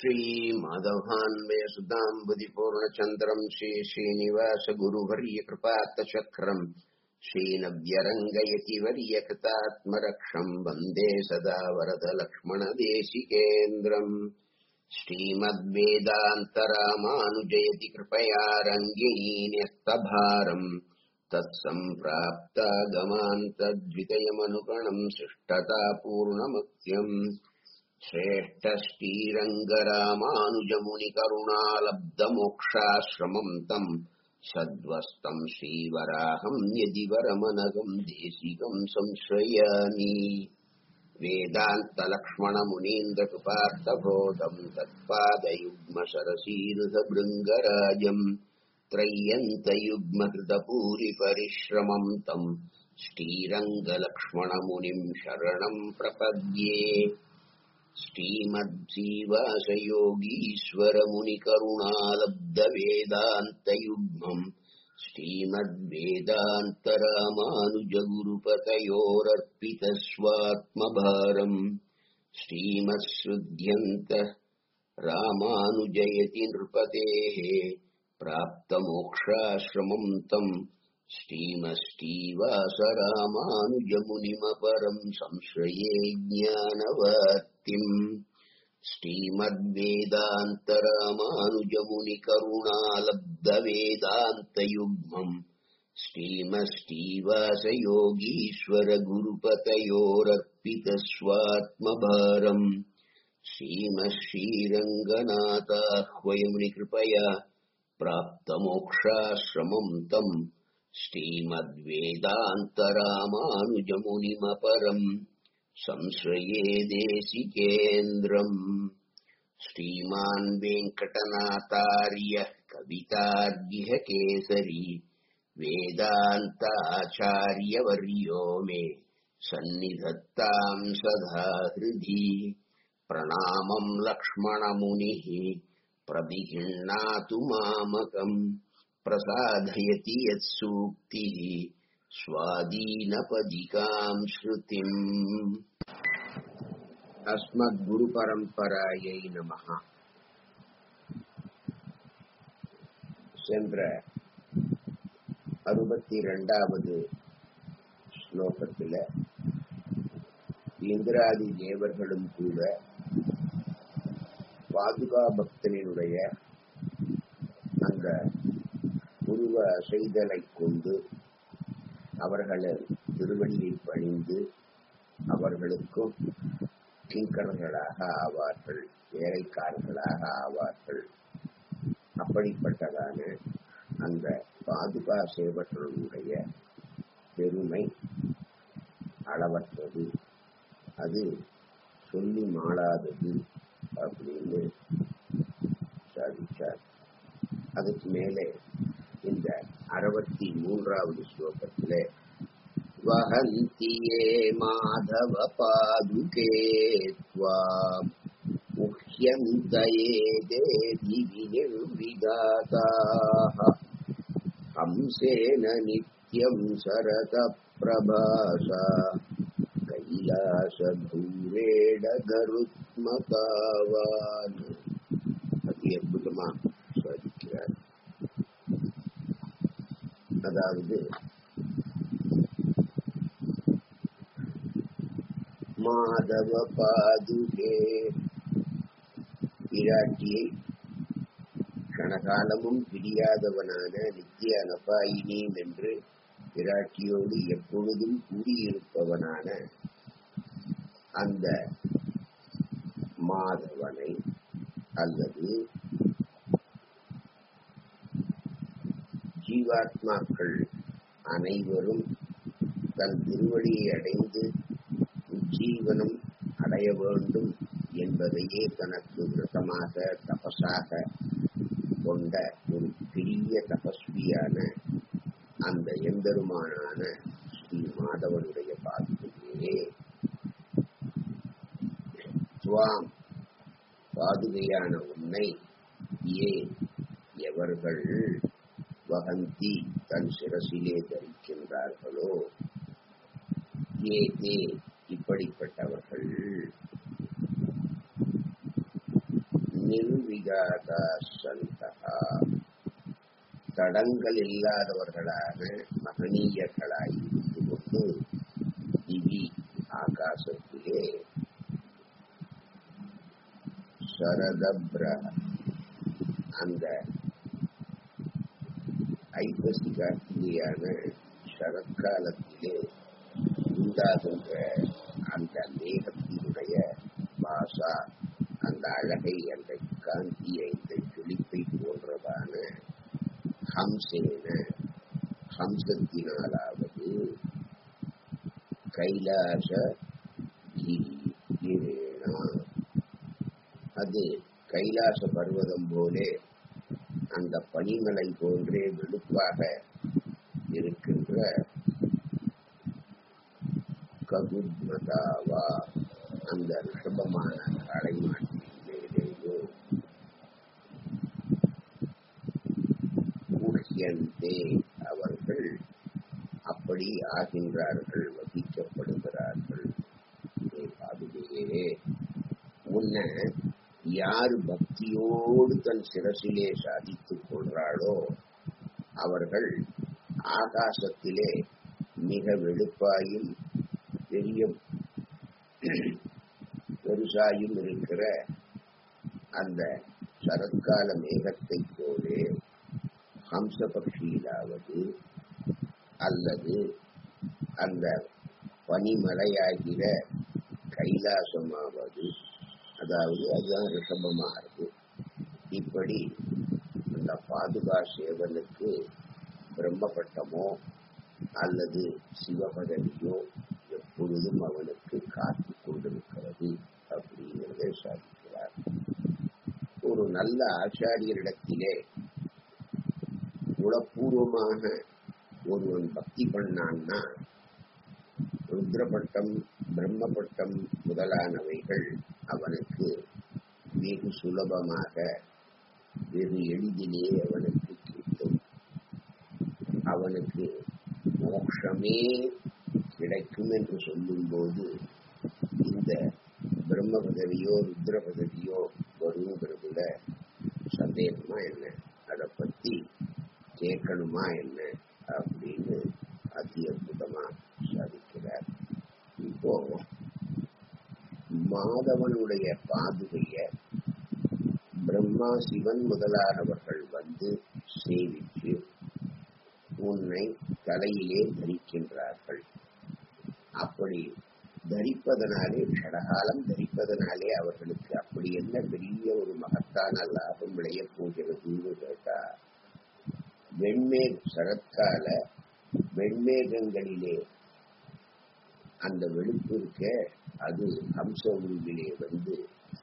श्रीमाधवान्वयसुताम्बुदिपूर्णचन्द्रम् श्रीश्रीनिवासगुरुवर्यकृपात्तचक्रम् श्रीनव्यरङ्गयति वर्यकृतात्मरक्षम् वन्दे सदा वरदलक्ष्मणदेशिकेन्द्रम् श्रीमद्वेदान्तरामानुजयति कृपया रङ्गिणीन्यस्तभारम् तत्सम्प्राप्तागमान्तद्वितयमनुगणम् शिष्टता पूर्णमुक्त्यम् श्रेष्ठश्रीरङ्गरामानुजमुनिकरुणालब्धमोक्षाश्रमम् तम् सद्वस्तम् श्रीवराहम् यदि वरमनघम् देशिकम् संश्रयामि वेदान्तलक्ष्मणमुनीन्द्रकृपार्थबोधम् तत्पादयुग्मशरसीरुधभृङ्गराजम् त्रय्यन्तयुग्मकृतपूरिपरिश्रमम् तम् श्रीरङ्गलक्ष्मणमुनिम् शरणम् प्रपद्ये श्रीमद्जीवासयोगीश्वरमुनिकरुणालब्धवेदान्तयुग्मम् श्रीमद्वेदान्तरामानुजगुरुपतयोरर्पितस्वात्मभारम् श्रीमत्सृध्यन्त रामानुजयति नृपतेः प्राप्तमोक्षाश्रमम् तम् श्रीमश्रीवासरामानुजमुनिमपरम् संश्रये ज्ञानवर्तिम् श्रीमद्वेदान्तरामानुजमुनिकरुणालब्धवेदान्तयुग्मम् श्रीमश्रीवासयोगीश्वरगुरुपतयोरर्पितस्वात्मभारम् श्रीमश्रीरङ्गनाथाह्वयमुनिकृपया प्राप्तमोक्षाश्रमम् तम् श्रीमद्वेदान्तरामानुजमुनिमपरम् संश्रये देशिकेन्द्रम् श्रीमान् वेङ्कटनाथार्य कवितार्यः केसरी वेदान्ताचार्यवर्यो मे सन्निधत्ताम् सदा हृदि प्रणामम् लक्ष्मणमुनिः प्रविगृह्णातु मामकम् प्रसादयति यत्सूक्तिः स्वादीनपदिकाम् श्रुतिम् अस्मद्गुरुपरம்பராயை நமः சென்ற அறுபத்தி இரண்டாவது ஸ்லோகத்தில் இந்திராதி தேவர்களும் கூட பாதுகா பக்தனினுடைய அந்த உருவ செய்தலை கொண்டு அவர்களை திருவள்ளில் பணிந்து அவர்களுக்கும் கிங்கர்களாக ஆவார்கள் வேலைக்காரர்களாக ஆவார்கள் அப்படிப்பட்டதான அந்த பாதுகா சேவர்களுடைய பெருமை அளவற்றது அது சொல்லி மாளாதது அப்படின்னு சாதிச்சார் அதுக்கு மேலே இந்த அறுபத்தி மூன்றாவது ஸ்லோகத்திலே வகந்தியே மாதவ பாதுகே त्वाम् मुह्यन्तये देवि निर्विगाताः हंसेन नित्यम् सरतप्रभासा கைலாசூரேடகருத்மகாவான் அதி அற்புதமா சாதிக்கிறார் அதாவது மாதவ பாதுகே பிராட்டியை கணகாலமும் பிரியாதவனான நித்திய அனபாயினி என்று பிராட்டியோடு எப்பொழுதும் கூடியிருப்பவனான அந்த மாதவனை அல்லது ஜீவாத்மாக்கள் அனைவரும் தன் திருவடியை அடைந்து உஜ்ஜீவனம் அடைய வேண்டும் என்பதையே தனக்கு விரதமாக தபசாக கொண்ட ஒரு பெரிய தபஸ்வியான அந்த எம்பெருமானான ஸ்ரீ மாதவனுடைய பாதுகையே துவாம் பாதுகையான உன்னை ஏன் எவர்கள் வகந்தி தன் சிரசிலே தரிக்கின்றார்களோ ஏதே இப்படிப்பட்டவர்கள் நிர்விகாதா சந்தகா தடங்கள் இல்லாதவர்களான மகனீயர்களாய் இருந்து கொண்டு திவி ஆகாசத்திலே சரதப்ர அந்த ஐப்பசி கார்த்திகையான சரத்காலத்திலே உண்டாகின்ற அந்த மேகத்தினுடைய பாசா அந்த அழகை அந்த காந்தியை இந்த ஜொலிப்பை போன்றதான ஹம்சேன ஹம்சத்தினாலாவது கைலாச கிரீணா அது கைலாச பர்வதம் போலே அந்த பனிமலை போன்றே வெளுப்பாக இருக்கின்ற ககுத்மதாவா அந்த ரிஷபமான கலைமாட்டின் மேலேயோ ஊழியந்தே அவர்கள் அப்படி ஆகின்றார்கள் வகிக்கப்படுகிறார்கள் அதுவே உன்ன யார் பக்தியோடு தன் சிரசிலே சாதித்துக் கொள்றாளோ அவர்கள் ஆகாசத்திலே மிக வெளுப்பாயும் பெரிய பெருசாயும் இருக்கிற அந்த சரத்கால மேகத்தை போலே ஹம்ச பட்சியிலாவது அல்லது அந்த பனிமலையாகிற கைலாசமாவது அதாவது அதுதான் ரிஷபமாகிறது இப்படி அந்த பாதுகா சேவனுக்கு பிரம்மபட்டமோ அல்லது சிவபதவியோ எப்பொழுதும் அவனுக்கு காத்து கொண்டிருக்கிறது அப்படிங்கிறதை சாதிக்கிறார் ஒரு நல்ல ஆச்சாரியரிடத்திலே குலப்பூர்வமாக ஒருவன் பக்தி பண்ணான்னா ருத்ரபட்டம் பிரம்மபட்டம் முதலானவைகள் அவனுக்கு வெகு சுலபமாக வெகு எளிதிலே அவனுக்கு கிட்டும் அவனுக்கு மோட்சமே கிடைக்கும் என்று சொல்லும்போது இந்த பிரம்ம பதவியோ ருத்ர பதவியோ வருங்கிறதுல சந்தேகமா என்ன அதை பத்தி கேட்கணுமா என்ன அப்படின்னு அதி அற்புதமா சாதிக்கிறார் இப்போ மாதவனுடைய பாதுகைய பிரம்மா சிவன் முதலானவர்கள் வந்து சேவித்து உன்னை தலையிலே தரிக்கின்றார்கள் அப்படி தரிப்பதனாலே ஷடகாலம் தரிப்பதனாலே அவர்களுக்கு அப்படி என்ன பெரிய ஒரு மகத்தான லாபம் விளையப் போகிறதுன்னு கேட்டா வெண்மே சரத்கால வெண்மேகங்களிலே அந்த வெளுப்பு இருக்க அது ஹம்ச உருவிலே வந்து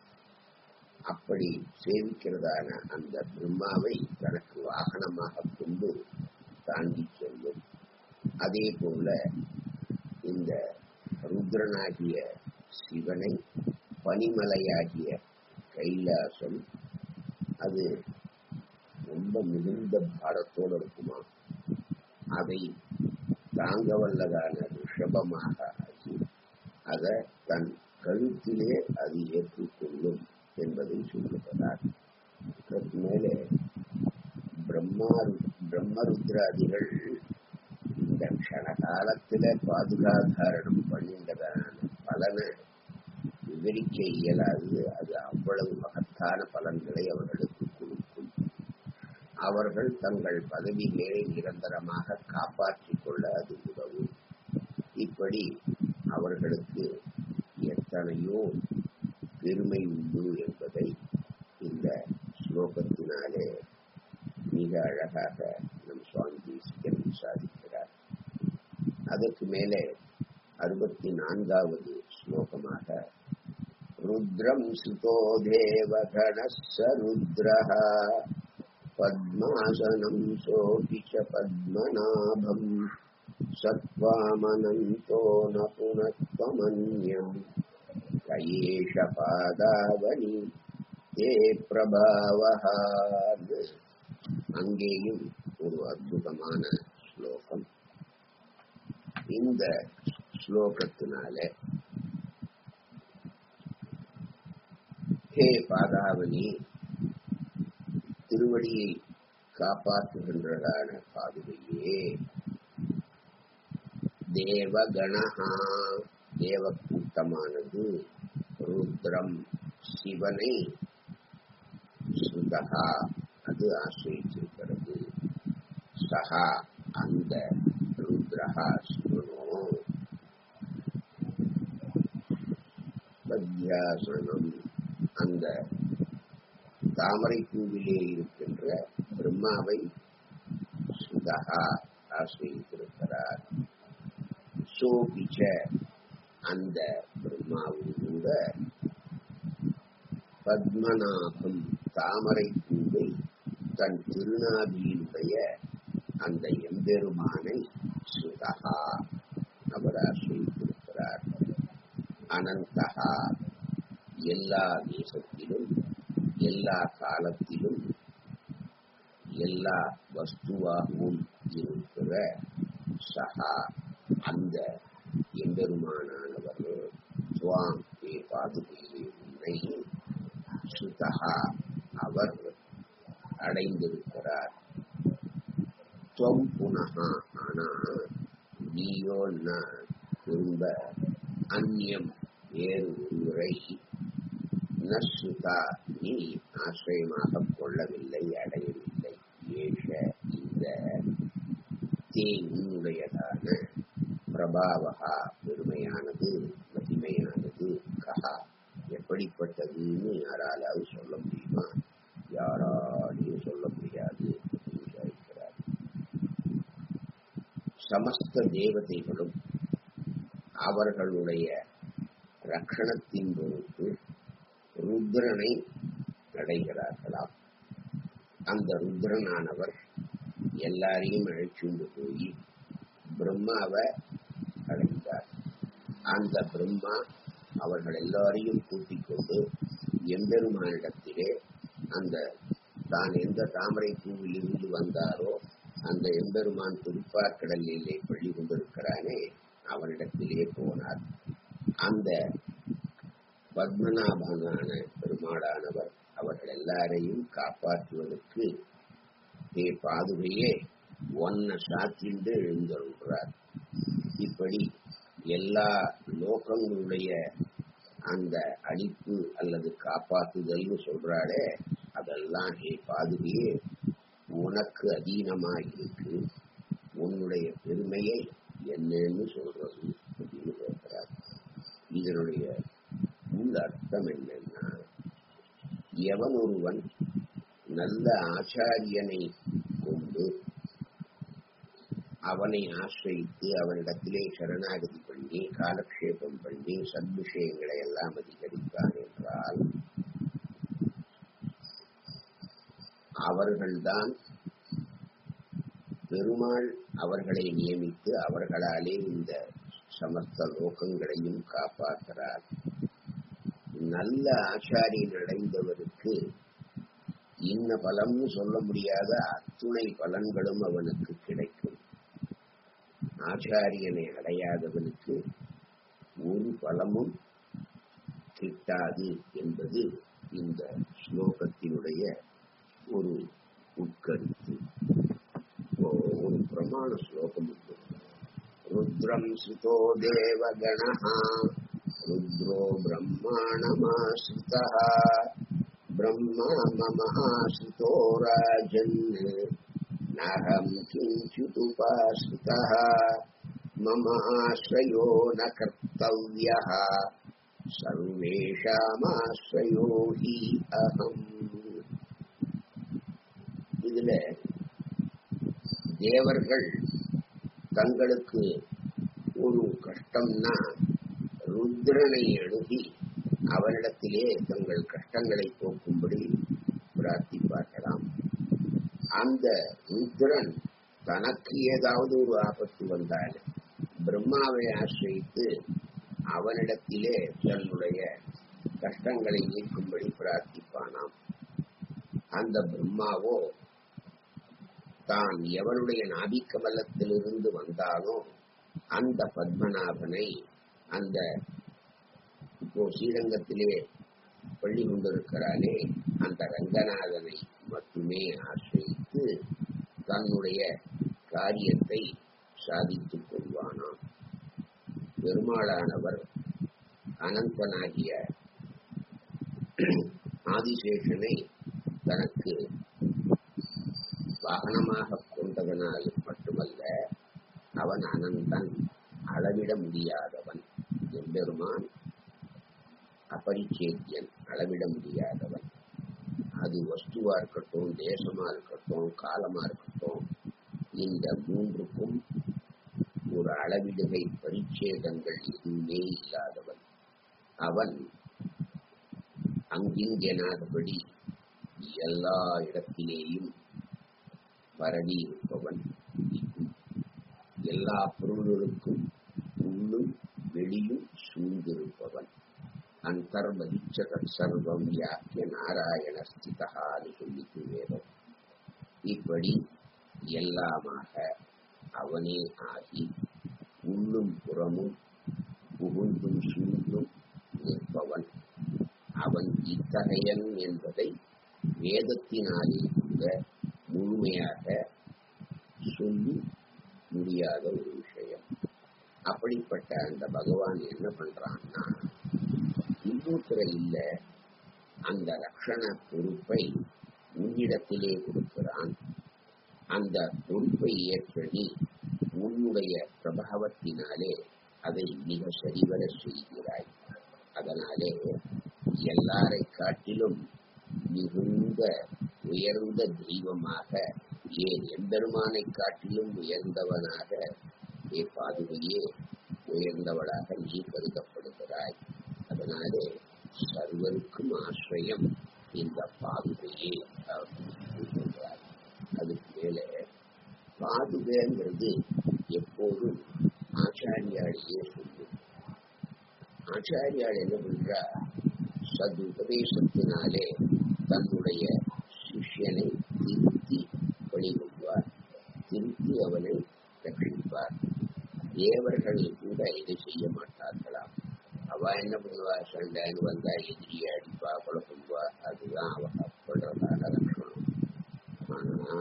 அப்படி சேவிக்கிறதான அந்த பிரம்மாவை தனக்கு வாகனமாக கொண்டு தாண்டி செல்லும் அதே போல இந்த ருத்ரனாகிய சிவனை பனிமலையாகிய கைலாசம் அது ரொம்ப மிகுந்த பாரத்தோடு இருக்குமா அதை தாங்க வல்லதான ரிஷபமாக ஆகி அதை தன் கழுத்திலே அது ஏற்றுக்கொள்ளும் என்பதை சொல்லுகிறார் அதற்கு மேலே பிரம்மா பிரம்மருத்ராதிகள் இந்த க்ஷண காலத்துல பாதுகாதாரணம் பண்ணின்றதான பலனை விவரிக்க இயலாது அது அவ்வளவு மகத்தான பலன்களை அவர்களுக்கு கொடுக்கும் அவர்கள் தங்கள் பதவிகளை நிரந்தரமாக காப்பாற்றிக் கொள்ள அது உதவும் இப்படி அவர்களுக்கு எத்தனையோ பெருமை உண்டு என்பதை இந்த ஸ்லோகத்தினாலே மிக அழகாக நம் சுவாமி தேசிகன் சாதிக்கிறார் அதற்கு மேலே அறுபத்தி நான்காவது ஸ்லோகமாக ருத்ரம் சுதோ தேவகணஸ்ஸ ருத்ரः பத்மாசனம் சோபி ச பத்மநாபம் சத்வாமனந்தோ ந புனத்வமன்யம் கயேஷ பாதாவனி தே பிரபாவஹா அங்கேயும் ஒரு அற்புதமான ஸ்லோகம் இந்த ஸ்லோகத்தினால ஹே பாதாவனி திருவடியை காப்பாற்றுகின்றதான பாதுகையே தேவகணஹா தேவ கூட்டமானது ருத்ரம் சிவனை சுதகா அது ஆசிரியிருக்கிறது சகா அந்த ருத்ரஹா சிவனோ பத்யாசனம் அந்த தாமரை பூவிலே இருக்கின்ற பிரம்மாவை சுதகா ஆசிரியிருக்கிறார் சோபிச்ச அந்த பிரம்மாவும் கூட பத்மநாபம் தாமரை பூவை தன் திருநாபியினுடைய அந்த எம்பெருமானை சுதகா அவர் ஆசிரியிருக்கிறார் அனந்தகா எல்லா தேசத்திலும் எல்லா காலத்திலும் எல்லா வஸ்துவாகவும் இருக்கிற சகா அந்த எம்பெருமானானவர் துவாம் ஏ பாதுகையே உன்னை சுதகா அவர் அடைந்திருக்கிறார் துவம் புனகா ஆனா நீயோ நான் திரும்ப அந்நியம் வேறு ஒருவரை நசுதா நீ ஆசிரியமாக கொள்ளவில்லை அடையவில்லை ஏஷ இந்த தே உன்னுடையதான பிரபாவகா பெருமையானது மகிமையானது கஹா எப்படிப்பட்டதுன்னு யாராலாவது சொல்ல முடியுமா யாராலையும் சொல்ல முடியாது அப்படின்னு விசாரிக்கிறார் சமஸ்த தேவதைகளும் அவர்களுடைய ரட்சணத்தின் பொருட்டு ருத்ரனை அடைகிறார்களாம் அந்த ருத்ரனானவர் எல்லாரையும் அழைச்சுண்டு போய் பிரம்மாவை அடைந்தார் அந்த பிரம்மா அவர்கள் எல்லாரையும் கூட்டிக் கொண்டு எம்பெருமானிடத்திலே அந்த தான் எந்த தாமரை பூவில் இருந்து வந்தாரோ அந்த எம்பெருமான் திருப்பார்கடலிலே பள்ளி கொண்டிருக்கிறானே அவனிடத்திலே போனார் அந்த பத்மநாபனான பெருமாளானவர் அவர்கள் எல்லாரையும் காப்பாற்றுவதற்கு ஏ பாதுகையே ஒன்ன சாத்திண்டு எழுந்தருள்கிறார் இப்படி எல்லா லோகங்களுடைய அந்த அழிப்பு அல்லது காப்பாற்றுதல்னு சொல்றாளே அதெல்லாம் ஹே பாதுகையே உனக்கு அதீனமாய் இருக்கு உன்னுடைய பெருமையை என்னன்னு சொல்றது அப்படின்னு கேட்கிறார் இதனுடைய உள்ள அர்த்தம் என்னன்னா எவன் ஒருவன் நல்ல ஆச்சாரியனை கொண்டு அவனை ஆசிரித்து அவனிடத்திலே சரணாகதி பண்ணி காலக்ஷேபம் பண்ணி சத்விஷயங்களை எல்லாம் அதிகரித்தான் என்றால் அவர்கள்தான் பெருமாள் அவர்களை நியமித்து அவர்களாலே இந்த சமஸ்த லோகங்களையும் காப்பாற்றுறார் நல்ல ஆச்சாரியன் அடைந்தவருக்கு இன்ன பலம்னு சொல்ல முடியாத அத்துணை பலன்களும் அவனுக்கு கிடைக்கும் ஆச்சாரியனை அடையாதவனுக்கு ஒரு பலமும் கிட்டாது என்பது இந்த ஸ்லோகத்தினுடைய ஒரு உட்கருத்து இப்போ ஒரு பிரமாண ஸ்லோகம் உண்டு ருத்ரம் சுதோ தேவகணः ருத்ரோ பிரம்மாணமாஸ்ரிதः ब्रह्मा मम आश्रितो राजन् नाहं किञ्चिदुपाश्रितः मम आश्रयो न कर्तव्यः सर्वेषामाश्रयो हि अहम् இதுல தேவர்கள் தங்களுக்கு ஒரு கஷ்டம்னா ருத்ரனை அணுகி அவனிடத்திலே தங்கள் கஷ்டங்களை போக்கும்படி பிரார்த்திப்பார்களாம் அந்த ருத்ரன் தனக்கு ஏதாவது ஒரு ஆபத்து வந்தால் பிரம்மாவை ஆசிரித்து அவனிடத்திலே தன்னுடைய கஷ்டங்களை நீக்கும்படி பிரார்த்திப்பானாம் அந்த பிரம்மாவோ தான் எவனுடைய நாபிக்கமலத்திலிருந்து வந்தானோ அந்த பத்மநாபனை அந்த இப்போ ஸ்ரீரங்கத்திலே பள்ளி கொண்டிருக்கிறானே அந்த ரங்கநாதனை மட்டுமே ஆசிரியித்து தன்னுடைய காரியத்தை சாதித்துக் கொள்வானாம் பெருமாளானவர் அனந்தனாகிய ஆதிசேஷனை தனக்கு வாகனமாக கொண்டதனால் மட்டுமல்ல அவன் அனந்தன் அளவிட முடியாதவன் எம்பெருமான் அபரிச்சேத்தியன் அளவிட முடியாதவன் அது வஸ்துவா இருக்கட்டும் தேசமா இருக்கட்டும் காலமா இருக்கட்டும் இந்த மூன்றுக்கும் ஒரு அளவிடுகை பரிச்சேதங்கள் எதுவுமே இல்லாதவன் அவன் அங்கிங்கெனாதபடி எல்லா இடத்திலேயும் பரவி இருப்பவன் எல்லா பொருள்களுக்கும் உள்ளும் வெளியும் சூழ்ந்திருப்பவன் அந்தர்மதிச்ச சர்வம் யாக்கிய நாராயண ஸ்திதகான்னு சொல்லிட்டு வேதம் இப்படி எல்லாமாக அவனே ஆகி உள்ளும் புறமும் புகுந்தும் சூழ்ந்தும் நிற்பவன் அவன் இத்தகையன் என்பதை வேதத்தினாலே கூட முழுமையாக சொல்லி முடியாத ஒரு விஷயம் அப்படிப்பட்ட அந்த பகவான் என்ன பண்றான்னா இன்னொருத்தர இல்ல அந்த ரக்ஷண பொறுப்பை உன்னிடத்திலே கொடுக்கிறான் அந்த பொறுப்பை ஏற்ற நீ உன்னுடைய பிரபாவத்தினாலே அதை மிக சரிவர செய்கிறாய் அதனாலே எல்லாரை காட்டிலும் மிகுந்த உயர்ந்த தெய்வமாக ஏன் எம்பெருமானை காட்டிலும் உயர்ந்தவனாக ஏ பாதுகையே உயர்ந்தவளாக நீ கருதப்படுகிறாய் அதனாலே சர்வருக்கும் ஆசிரியம் இந்த பாதுகையே சொல்கிறார் அதுக்கு மேலே பாதுகைங்கிறது எப்போதும் ஆச்சாரியாலேயே சொல்லும் ஆச்சாரியால் என்ன பண்றா சது உபதேசத்தினாலே தன்னுடைய சிஷ்யனை திருத்தி வழிகொள்வார் திருத்தி அவனை ரட்சிப்பார் தேவர்கள் கூட இதை செய்ய மாட்டார்களாம் அவ என்ன பண்ணுவா சண்டைன்னு வந்தா எதிரியை அடிப்பா கொலை பண்ணுவா அதுதான் அவ பண்றதான லட்சணம் ஆனா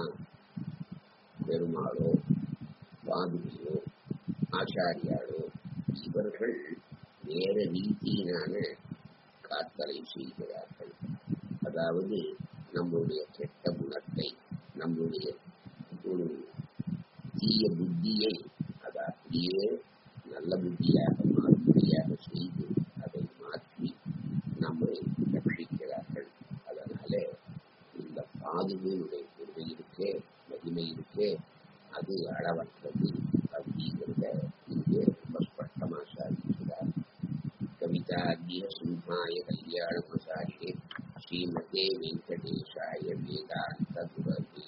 பெருமாளோ பாதுகையோ ஆச்சாரியாரோ இவர்கள் வேற ரீதியினான காத்தலை செய்கிறார்கள் அதாவது நம்முடைய கெட்ட குணத்தை நம்முடைய ஒரு தீய புத்தியை அதை அப்படியே நல்ல புத்தியாக மாறுபடியாக செய்து அதை மாற்றி நம்மை ரட்சிக்கிறார்கள் அதனால இந்த பாதுகையுடைய பெருமை இருக்கே மகிமை இருக்கே அது அளவற்றது அப்படிங்கிறத இங்கே ரொம்ப ஸ்பஷ்டமா சாதிக்கிறார் கவிதாகிய சிம்ஹாய கல்யாண பிரசாரியே ஸ்ரீமதே வெங்கடேஷாய வேதாந்த குரவே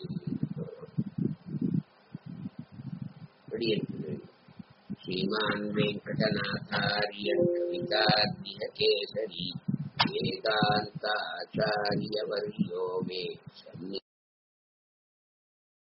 இப்படி இருக்குது श्रीमान् वेङ्कटनाथार्य कवितार्य केसरी वेदान्ताचार्यवर्यो मे सन्नि